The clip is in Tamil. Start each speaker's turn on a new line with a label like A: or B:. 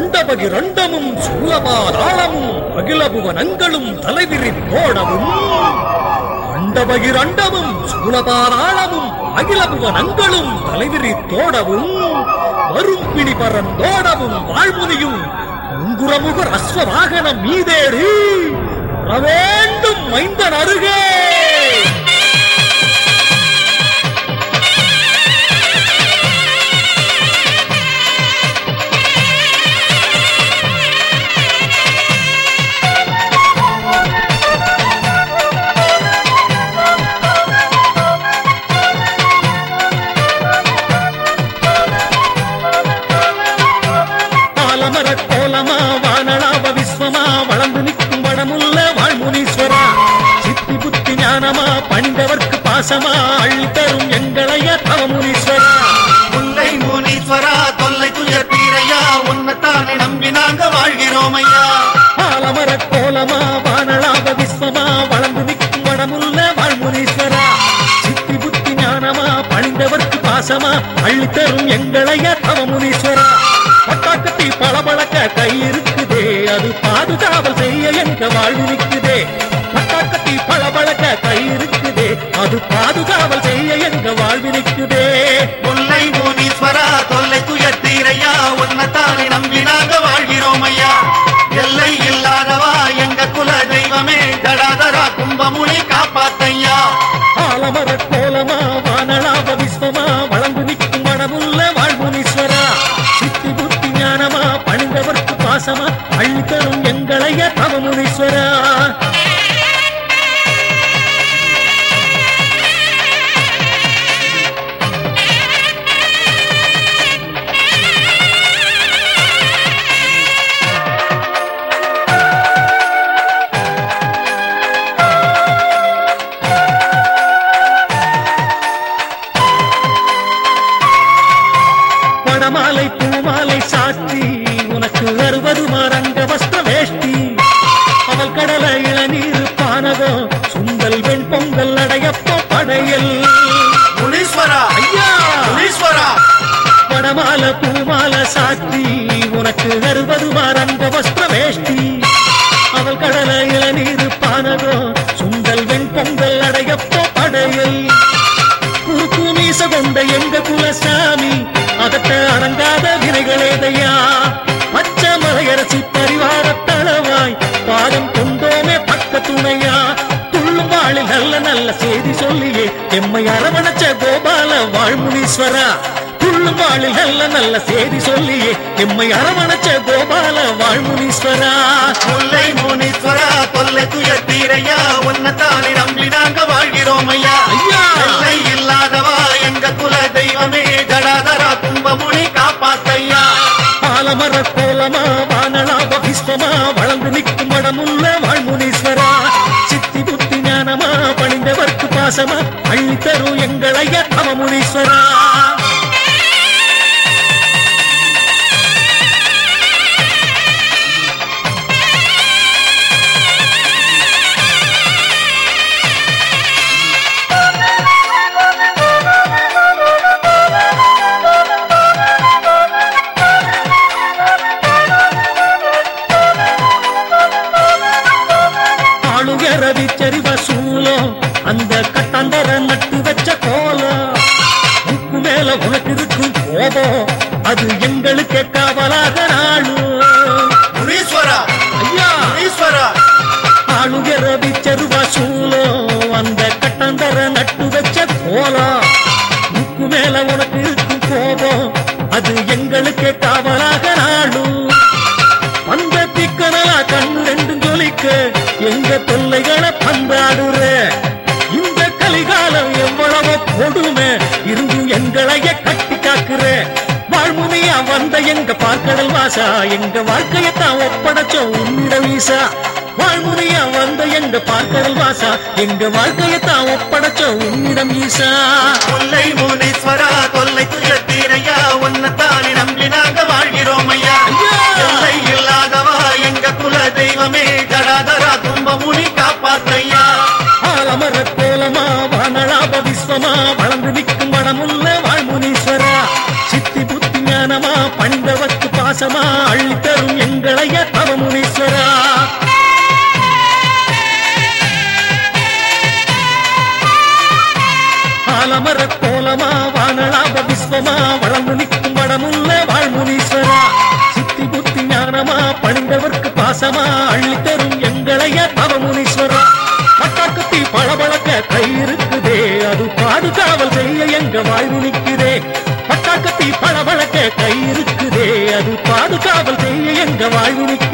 A: அண்டபகிரண்டமும் சூலபாதாளமும் அகில புவனங்களும் தலைவிரி தோடவும் அண்டபகிரண்டமும் சூலபாதாளமும் அகில புவனங்களும் தலைவிரி தோடவும் வரும் பிடி பரந்தோடவும் வாழ்முனியும் உங்குரமுக அஸ்வவாகனம் மீதேறி வேண்டும் மைந்தன் அருகே ஆலமர கோலமா வானளாவ விஸ்வமா வளர்ந்து நிற்கும் வடமுள்ள வாழ்முனீஸ்வரா சித்தி புத்தி ஞானமா பணிந்தவர்க்கு பாசமா அள்ளி தரும் எங்களைய தவமுனீஸ்வரா
B: முல்லை முனீஸ்வரா தொல்லை துயர் தீரையா உன்னத்தானே நம்பி நாங்க வாழ்கிறோம் ஐயா
A: ஆலமர கோலமா வானளாவ விஸ்வமா வளர்ந்து நிற்கும் வடமுள்ள வாழ்முனீஸ்வரா சித்தி புத்தி ஞானமா பணிந்தவர்க்கு பாசமா அள்ளி தரும் எங்களைய தவமுனீஸ்வரா பட்டாக்கத்தி பளபளக்க கை இருக்குதே அது பாதுகாவல் செய்ய எங்க வாழ்வு நிற்குதே பட்டாக்கத்தி பளபளக்க கை இருக்குதே அது பாதுகாவல் செய்ய எங்க வாழ்வு நிற்குதே
B: முல்லை முனீஸ்வரா தொல்லை துயர் தீரையா உன்னத்தானே நம்பி நாங்க வாழ்கிறோம் ஐயா எல்லை இல்லாதவா எங்க குல தெய்வமே தடாதரா கும்பமுனி காப்பாத்தையா
A: ஆலமர கோலமா வானளாவ விஸ்வமா வளர்ந்து நிற்கும் மனமுள்ள வாழ்முனீஸ்வரா சித்தி புத்தி ஞானமா பணிந்தவர்க்கு பாசமா அள்ளி தரும் எங்களைய தவமுனீஸ்வரா படமாலை பூமாலை சாற்றி உனக்கு அறுபது மரங்க வஸ்திர வேஷ்டி அவள் கடல இளநீர் பானகம் சுண்டல் வெண் பொங்கல் அடையப்போ படையல்
B: முனீஸ்வரா
A: ஐயா
B: முனீஸ்வரா
A: படமால பூமால சாற்றி உனக்கு அறுபது மரங்க வஸ்திர வேஷ்டி அவள் கடல இளநீர் பானகம் சுண்டல் வெண் பொங்கல் அடையப்போ படையல் குறுக்கு மீச கொண்ட எங்க குலசாமி அதட்ட அடங்காத வினைகளேதையா பச்சை மலையரசி பரிவார தளவாய் பாதம் கொண்டோமே பக்க துணையா துள்ளும் வாழில் நல்ல நல்ல செய்தி சொல்லியே எம்மை அரவணைச்ச கோபால வாழ்முனீஸ்வரா துள்ளும் வாழில் நல்ல நல்ல செய்தி சொல்லியே எம்மை அரவணைச்ச கோபால வாழ்முனீஸ்வரா
B: முல்லை முனீஸ்வரா தொல்லை துயர் தீரையா உன்னத்தானே நம்பி நாங்க வாழ்கிறோம் ஐயா
A: ஐயா!
B: எல்லை இல்லாதவா எங்க குல தெய்வமே ஜடாதரா கும்பமுனி காப்பாத்தையா
A: ஆலமர கோலமா வானளாவ விஸ்வமா வளர்ந்து நிற்கும் மடமுள்ள வாழ்முனீஸ்வரா சித்தி புத்தி ஞானமா பணிந்தவர்க்கு பாசமா அள்ளி தரும் எங்களைய அவமுனீஸ்வரா ஆளுயர விச்சரிவ சூலம் அந்த கட்டாந்தர நட்டு வச்ச கோலம் உப்பு மேல உனக்கு இருக்கும் கோபம் அது எங்களுக்கு காவலாக நாளும்
B: முனீஸ்வரா
A: ஐயா
B: முனீஸ்வரா
A: ஆளுயர விச்சருவ சூலம் அந்த கட்டாந்தர நட்டு வச்ச கோலம் உப்பு மேல உனக்கு இருக்கும் கோபம் அது எங்களுக்கு காவலாக நாளும் அந்த திக்கனலா கண்ணு ரெண்டும் ஜொலிக்க எங்க தொல்லைகளை பந்தாடுற இந்த கலிகாலம் எவ்வளவு கொடுமை இருந்தும் எங்களைய கட்டி காக்குற வாழ்முனையா வந்த எங்க பார்க்கடல் வாசா எங்க வாழ்க்கையத்தான் ஒப்படைச்சோம் உன்னிட வீசா வாழ்முனையா வந்த எங்க பார்க்கடல் வாசா எங்க வாழ்க்கையத்தான் ஒப்படைச்சோம் உன்னிடம் ஈசா
B: முல்லை முனீஸ்வரா தொல்லை துயர் தீரையா உன்னத்தானே நம்பி நாங்க வாழ்கிறோம் ஐயா
A: ஐயா!
B: எல்லை இல்லாதவா எங்க குல தெய்வமே ஜடாதரா கும்பமுனி காப்பாத்தையா
A: ஆலமர கோலமா வானளாப விஸ்வமா வளர்ந்து நிற்கும் வடமுள்ள வாழ்முனீஸ்வரா சித்தி புத்தி ஞானமா பணிந்தவர்க்கு பா பாசமா அள்ளித்தரும் எங்களைய தவமுனீஸ்வரா ஆலமர கோலமா வானலாப விஸ்வமா வளர்ந்து நிற்கும் வடமுள்ள வாழ்முனீஸ்வரா சித்தி புத்தி ஞானமா பணிந்தவர்க்கு பாசமா அள்ளித்தரும் எங்களைய தவமுனீஸ்வரா பட்டாக்குத்தி பளபளக்க கை இருக்குதே அது பாதுகாவல் செய்ய எங்க வாழ்வு நிற்குதே பட்டாக்கத்தி பளபளக்க கை இருக்குதே அது பாதுகாவல் செய்ய எங்க வாழ்வு நிற்குதே